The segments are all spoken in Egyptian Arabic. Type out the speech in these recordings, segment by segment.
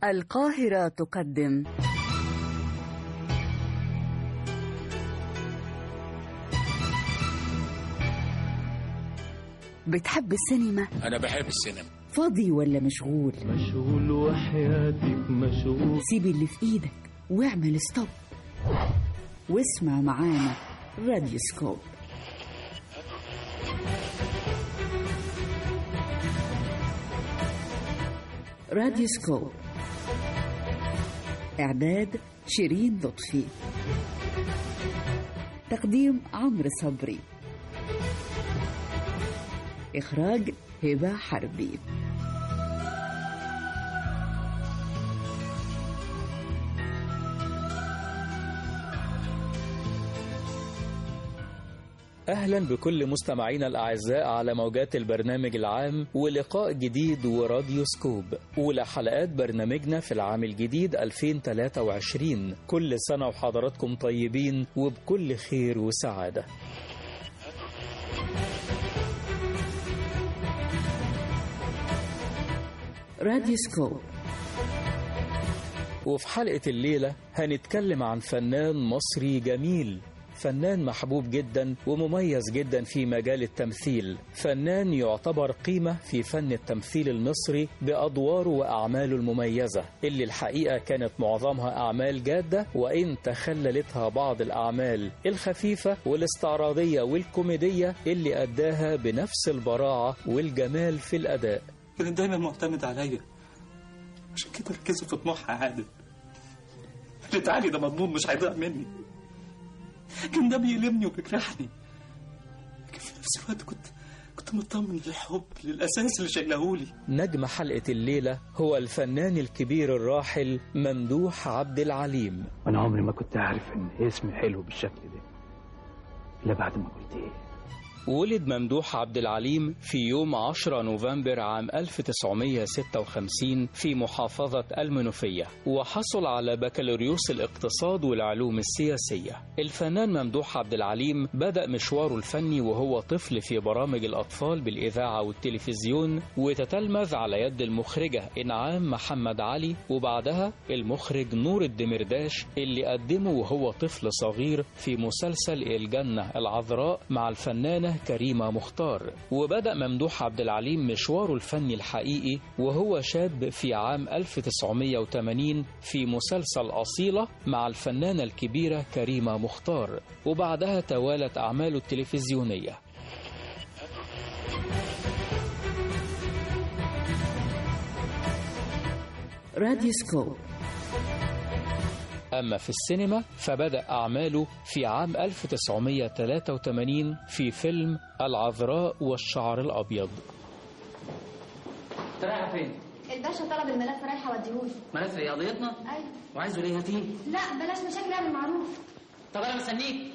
القاهرة تقدم بتحب السينما؟ أنا بحب السينما فاضي ولا مشغول؟ مشغول وحياتك مشغول سيب اللي في ايدك واعمل ستوب واسمع معانا راديو سكوب راديو سكوب إعداد شيرين لطفي تقديم عمرو صبري إخراج هبة حربي أهلا بكل مستمعينا الأعزاء على موجات البرنامج العام ولقاء جديد وراديو سكوب أولى حلقات برنامجنا في العام الجديد 2023 كل سنة وحضراتكم طيبين وبكل خير وسعادة راديو سكوب وفي حلقة الليلة هنتكلم عن فنان مصري جميل فنان محبوب جدا ومميز جدا في مجال التمثيل فنان يعتبر قيمة في فن التمثيل المصري بأدواره وأعماله المميزة اللي الحقيقة كانت معظمها أعمال جادة وإن تخللتها بعض الأعمال الخفيفة والاستعراضية والكوميدية اللي أداها بنفس البراعة والجمال في الأداء كانت دايما معتمد عليا عشان كده ركزوا في طموحها عادل قالت علي ده مضمون مش هيضيع مني كان ده بيلمني وبيجرحني لكن في نفس الوقت كنت كنت مطمن للحب للأساس اللي شايلهولي نجم حلقة الليلة هو الفنان الكبير الراحل ممدوح عبد العليم وانا عمري ما كنت عارف ان اسمي حلو بالشكل ده الا بعد ما قلت ايه ولد ممدوح عبد العليم في يوم 10 نوفمبر عام 1956 في محافظة المنوفية وحصل على بكالوريوس الاقتصاد والعلوم السياسية الفنان ممدوح عبد العليم بدأ مشواره الفني وهو طفل في برامج الأطفال بالإذاعة والتلفزيون وتتلمذ على يد المخرجة إنعام محمد علي وبعدها المخرج نور الدمرداش اللي قدمه وهو طفل صغير في مسلسل الجنة العذراء مع الفنانة كريمة مختار وبدأ ممدوح عبد العليم مشواره الفني الحقيقي وهو شاب في عام 1980 في مسلسل أصيلة مع الفنانة الكبيرة كريمة مختار وبعدها توالت أعماله التلفزيونية راديو سكوب أما في السينما فبدأ أعماله في عام 1983 في فيلم العذراء والشعر الأبيض انت رايحه فين؟ الباشا طلب الملف رايحه اوديهوله ملف ايه قضيتنا؟ ايوه وعايزه ليه هاتيه؟ لا بلاش مشاكل اعمل معروف طب انا مستنيك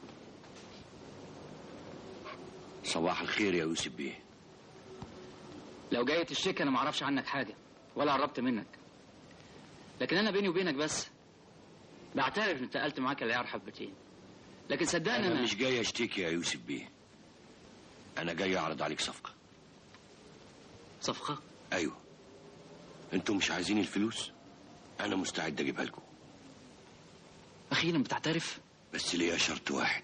صباح الخير يا يوسف بيه لو جاي تشتكي انا ما اعرفش عنك حاجه ولا قربت منك لكن انا بيني وبينك بس بعترف ان انتقلت معاك العيار حبتين لكن صدقني انا انا مش جاي اشتكي يا يوسف بيه انا جاي اعرض عليك صفقه صفقه ايوه انتوا مش عايزين الفلوس انا مستعد اجيبها لكم اخيرا بتعترف بس ليا شرط واحد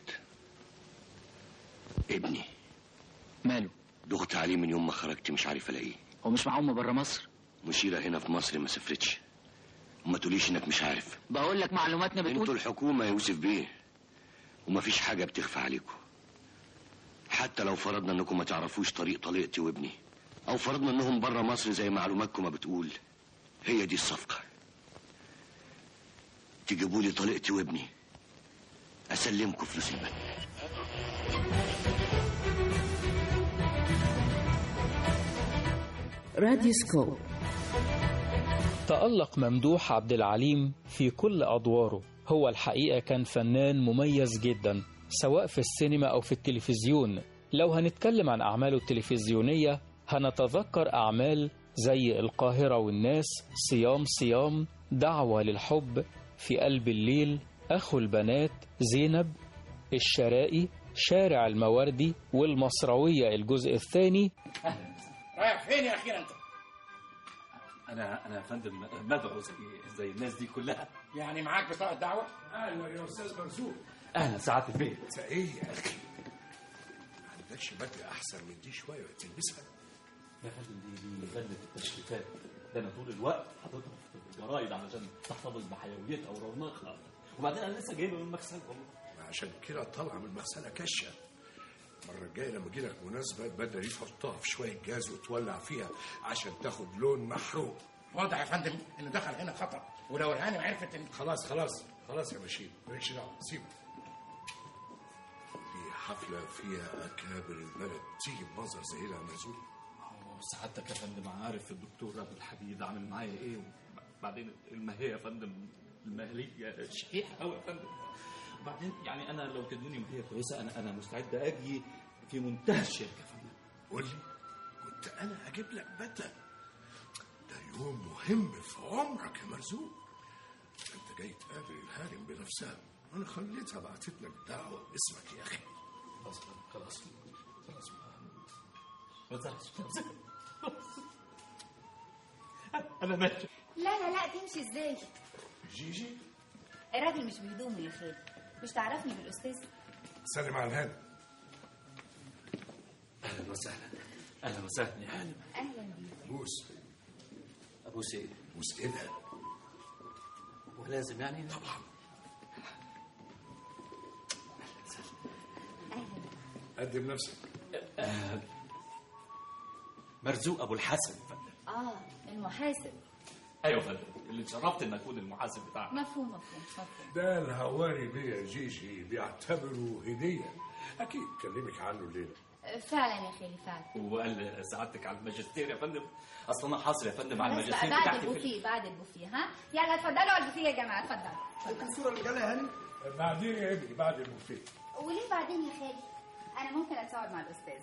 ابني ماله دخت عليه من يوم ما خرجت مش عارف الاقيه هو مش مع امه بره مصر مشيرة هنا في مصر ما سافرتش وما تقوليش انك مش عارف بقول لك معلوماتنا انتوا بتقول الحكومة يا يوسف بيه ومفيش حاجة بتخفى عليكم حتى لو فرضنا انكم ما تعرفوش طريق طليقتي وابني او فرضنا انهم بره مصر زي معلوماتكم ما بتقول هي دي الصفقة تجيبوا لي طليقتي وابني اسلمكم فلوس البنك راديو سكوب تألق ممدوح عبد العليم في كل أدواره هو الحقيقة كان فنان مميز جدا سواء في السينما أو في التلفزيون لو هنتكلم عن أعماله التلفزيونية هنتذكر أعمال زي القاهرة والناس صيام صيام دعوة للحب في قلب الليل أخو البنات زينب الشرائي شارع المواردي والمصروية الجزء الثاني رايح فين يا أخيرا أنت؟ انا انا يا فندم مدعو زي زي الناس دي كلها يعني معاك بطاقه دعوه اهلا يا استاذ مرزوق اهلا سعاده البيت انت ايه يا اخي ما عندكش بدله احسن من دي شويه تلبسها يا فندم دي دي فن التشريفات ده انا طول الوقت حاططها في الجرايد علشان تحتفظ بحيويتها ورونقها وبعدين انا لسه جايبها من المغسله والله عشان كده طالعه من المغسله كشه المره الجايه لما اجي لك مناسبه البدله دي تحطها في شويه جاز وتولع فيها عشان تاخد لون محروق واضح يا فندم انه دخل هنا خطر ولو الهانم عرفت ان خلاص خلاص خلاص يا بشير مالكش دعوه سيبه دي حفله فيها اكابر البلد تيجي بمنظر زي ده يا مرزوق سعادتك يا فندم عارف الدكتور ابو الحديد عامل معايا ايه وبعدين الماهيه يا فندم المهليه شحيحه قوي يا فندم وبعدين يعني انا لو تدوني ماهيه كويسه انا انا مستعد اجي في منتهى الشركه يا فندم قول لي كنت انا اجيب لك بدله ده يوم مهم في عمرك يا مرزوق انت جاي تقابل الهارم بنفسها انا خليتها بعتت لك دعوه باسمك يا اخي خلاص خلاص خلاص ما تزعلش انا ماشي لا لا لا تمشي ازاي جيجي الراجل مش بهدومه يا خالد مش تعرفني بالاستاذ سلم على الهانم اهلا وسهلا اهلا وسهلا يا هانم اهلا بيك بوس ابوس ايه بوس ايدها ولازم يعني طبعا اهلا قدم نفسك مرزوق ابو الحسن يا فندم اه المحاسب ايوه يا فندم اللي اتشرفت ان اكون المحاسب بتاعك مفهوم مفهوم مفهوم ده الهواري بيه يا جيجي بيعتبره هديه اكيد كلمك عنه الليله فعلا يا خالي فعلا وقال سعادتك على الماجستير يا فندم اصل انا حاصل يا فندم على بس بقى الماجستير بعد بتاعتي في البوفيه بعد البوفيه ها يلا اتفضلوا على البوفيه يا جماعه اتفضلوا الصوره اللي جالها هاني بعدين يا ابني بعد البوفيه وليه بعدين يا خالي انا ممكن اتصور مع الاستاذ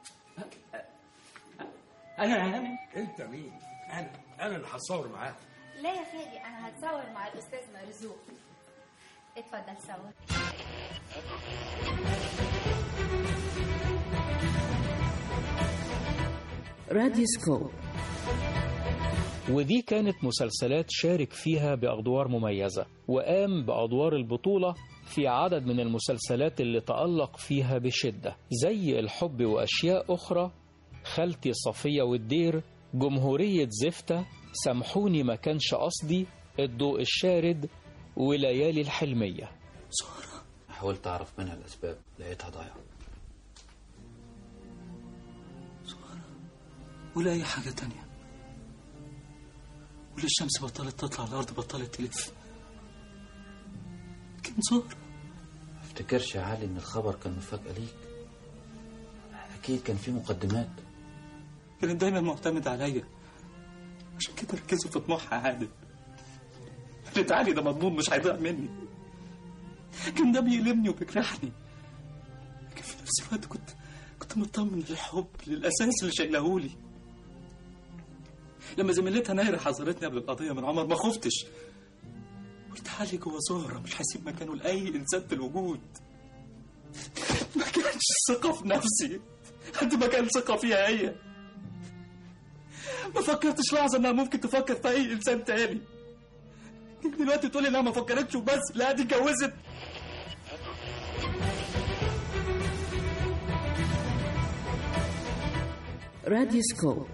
انا يا هانم انت مين انا انا اللي هتصور معاه لا يا خالي انا هتصور مع الاستاذ مرزوق اتفضل صور راديوسكوب ودي كانت مسلسلات شارك فيها بأدوار مميزة وقام بأدوار البطولة في عدد من المسلسلات اللي تألق فيها بشدة زي الحب وأشياء أخرى خالتي صفية والدير جمهورية زفتة سامحوني ما كانش قصدي الضوء الشارد وليالي الحلمية سهرة حاولت أعرف منها الأسباب لقيتها ضايعة سهرة ولا أي حاجة تانية ولا الشمس بطلت تطلع الأرض بطلت تلف كان سهرة افتكرش يا علي إن الخبر كان مفاجأة ليك أكيد كان في مقدمات كانت دايما معتمدة عليا عشان كده ركزوا في طموحها عادل قالت علي ده مضمون مش هيضيع مني كان ده بيلمني وبيجرحني لكن في نفس الوقت كنت كنت مطمن للحب للأساس اللي شايلهولي لما زميلتها نايرة حذرتني قبل القضية من عمر ما خفتش قلت علي جوه زهرة مش هسيب مكانه لأي إنسان في الوجود ما كانش ثقة في نفسي قد ما كان ثقة فيها هي ما فكرتش لحظة إنها ممكن تفكر في أي إنسان تاني دلوقتي تقولي إنها ما فكرتش وبس لا دي اتجوزت راديوسكوب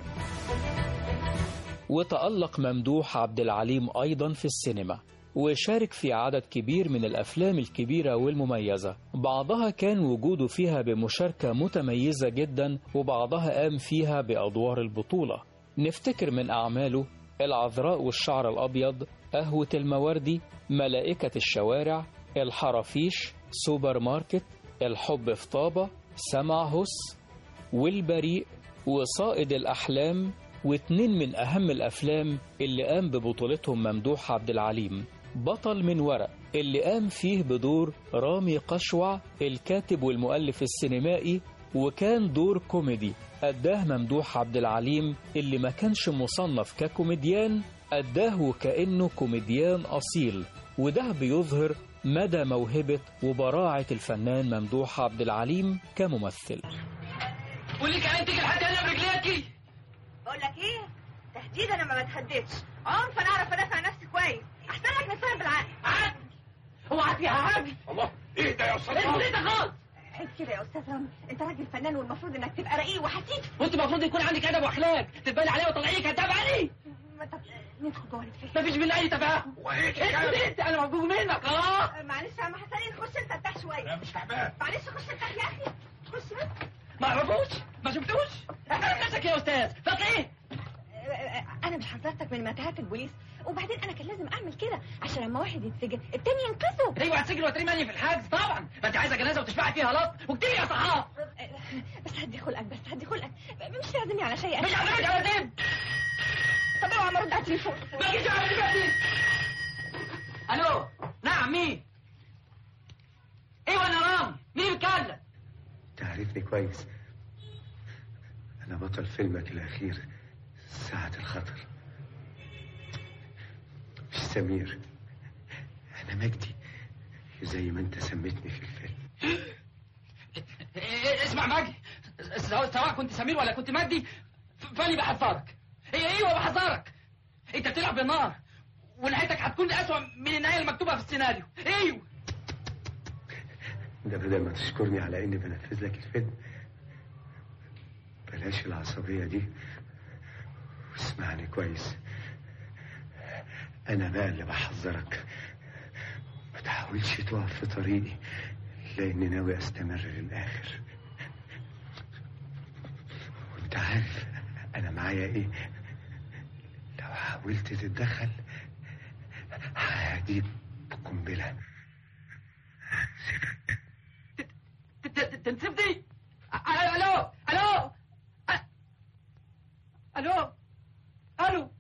وتألق ممدوح عبد العليم أيضا في السينما وشارك في عدد كبير من الأفلام الكبيرة والمميزة بعضها كان وجوده فيها بمشاركة متميزة جدا وبعضها قام فيها بأدوار البطولة نفتكر من أعماله العذراء والشعر الأبيض قهوة المواردي ملائكة الشوارع الحرافيش سوبر ماركت الحب في طابة سمع هس والبريء وصائد الأحلام واتنين من أهم الأفلام اللي قام ببطولتهم ممدوح عبد العليم بطل من ورق اللي قام فيه بدور رامي قشوع الكاتب والمؤلف السينمائي وكان دور كوميدي أداه ممدوح عبد العليم اللي ما كانش مصنف ككوميديان أداه وكأنه كوميديان أصيل وده بيظهر مدى موهبة وبراعة الفنان ممدوح عبد العليم كممثل واللي كمان تيجي لحد هنا برجليكي بقول لك ايه تهديد انا ما بتهددش عنف انا اعرف ادافع عن نفسي كويس احسن لك نتفاهم بالعقل عقل هو عقل يا عقل الله ايه ده يا استاذ انت رامي؟ ليه ده خالص عيب كده يا استاذ رامي انت راجل فنان والمفروض انك تبقى رقيق وحسيس وانت المفروض يكون عندك ادب واخلاق تتبالي عليه وتطلعيه كداب عليه ما طب ندخل جوه نتفاهم مفيش بينا اي تفاهم وهيك انت انت انا موجود منك اه معلش يا عم حسنين خش انت ارتاح شويه لا مش تعبان معلش خش ارتاح يا اخي خش بس ما اعرفوش ما شفتوش احنا نفسك يا استاذ فاكر ايه انا مش حذرتك من متاهات البوليس وبعدين انا كان لازم اعمل كده عشان لما واحد يتسجن التاني ينقذه ايوه هتسجن وترمي في الحجز طبعا ما انت عايزه جنازه وتشفعي فيها لط وكتير يا صحاب بس هدي خلقك بس هدي خلقك مش تعزمني على شيء مش عارفك على زين طب اوعى ما ارد على التليفون ما تجيش على دلوقتي الو نعم مين ايوه انا رامي مين بيتكلم تعرفني كويس أنا بطل فيلمك الأخير ساعة الخطر مش سمير أنا مجدي زي ما أنت سميتني في الفيلم إيه، اسمع مجدي سواء سواء كنت سمير ولا كنت مجدي ف- فاني بحذرك إيه، ايوه بحذرك انت بتلعب بالنار ونهايتك هتكون اسوأ من النهايه المكتوبه في السيناريو ايوه ده بدل ما تشكرني على إني بنفذ لك الفيلم بلاش العصبية دي واسمعني كويس أنا بقى اللي بحذرك ما تحاولش تقف في طريقي لأني ناوي أستمر للآخر وأنت عارف أنا معايا إيه لو حاولت تتدخل هديك بقنبلة تنسفني الو الو أ- الو الو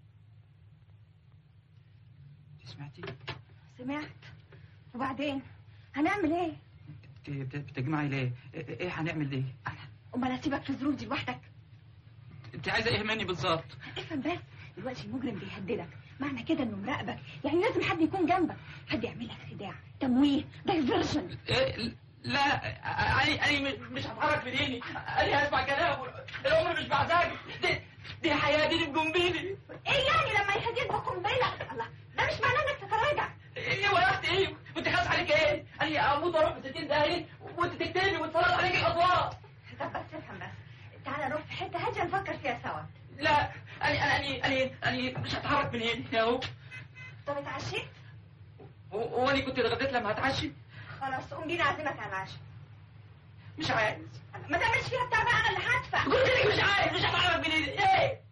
سمعتي سمعت وبعدين هنعمل ايه بت- بت- بتجمعي ليه ايه إيه هنعمل ايه امال هسيبك في ظروف دي لوحدك انت عايزه ايه مني بالظبط افهم بس دلوقتي المجرم بيهددك معنى كده انه مراقبك يعني لازم حد يكون جنبك حد يعمل لك خداع تمويه دايفرجن إيه لا انا انا مش هتحرك من ديني انا هسمع كلامه العمر مش بعزاجي دي دي حياه دي بجنبيني ايه يعني لما يهديك بقنبله الله ده مش معناه انك تتراجع ايوه يا اختي ايوه وانت خاص عليك ايه؟ انا اموت واروح في 60 دقايق وانت تكتبي وتفرض عليك الاضواء طب بس افهم بس تعالى نروح في حته هاديه نفكر فيها سوا لا انا انا انا انا مش هتحرك من هنا يا هو طب اتعشيت هو انا كنت اتغديت لما هتعشي خلاص قوم بينا اعزمك على العشاء مش عايز ما تعملش فيها بتاع بقى انا اللي هدفع قلت لك مش عايز مش هتحرك من هنا ايه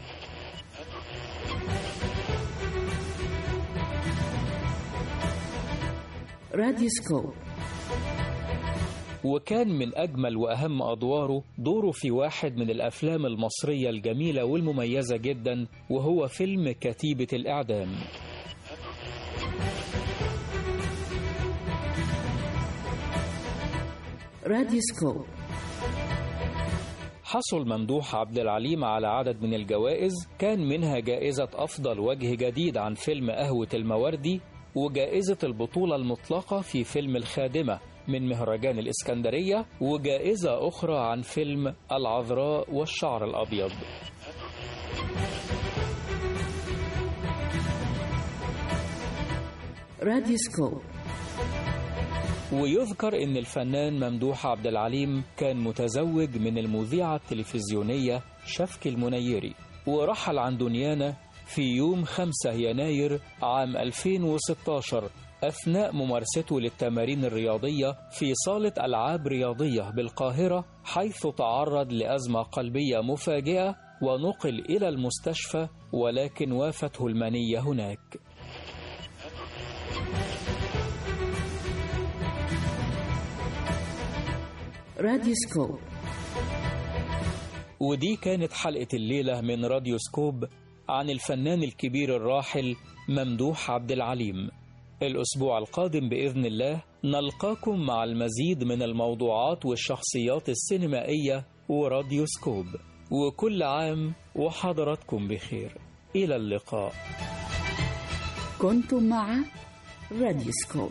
راديوسكوب وكان من أجمل وأهم أدواره دوره في واحد من الأفلام المصرية الجميلة والمميزة جدا وهو فيلم كتيبة الإعدام راديوسكوب حصل ممدوح عبد العليم على عدد من الجوائز كان منها جائزة أفضل وجه جديد عن فيلم قهوة المواردي وجائزة البطولة المطلقة في فيلم الخادمة من مهرجان الإسكندرية وجائزة أخرى عن فيلم العذراء والشعر الأبيض راديوسكوب ويذكر ان الفنان ممدوح عبد العليم كان متزوج من المذيعة التلفزيونية شفكي المنيري ورحل عن دنيانا في يوم 5 يناير عام 2016 أثناء ممارسته للتمارين الرياضية في صالة ألعاب رياضية بالقاهرة حيث تعرض لأزمة قلبية مفاجئة ونقل إلى المستشفى ولكن وافته المنية هناك راديوسكوب ودي كانت حلقة الليلة من راديو سكوب عن الفنان الكبير الراحل ممدوح عبد العليم الأسبوع القادم بإذن الله نلقاكم مع المزيد من الموضوعات والشخصيات السينمائية وراديو سكوب وكل عام وحضراتكم بخير إلى اللقاء كنتم مع راديوسكوب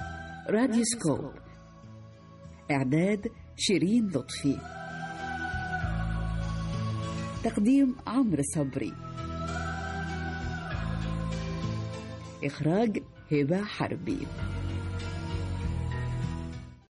راديوسكوب إعداد شيرين لطفي تقديم عمرو صبري إخراج هبة حربي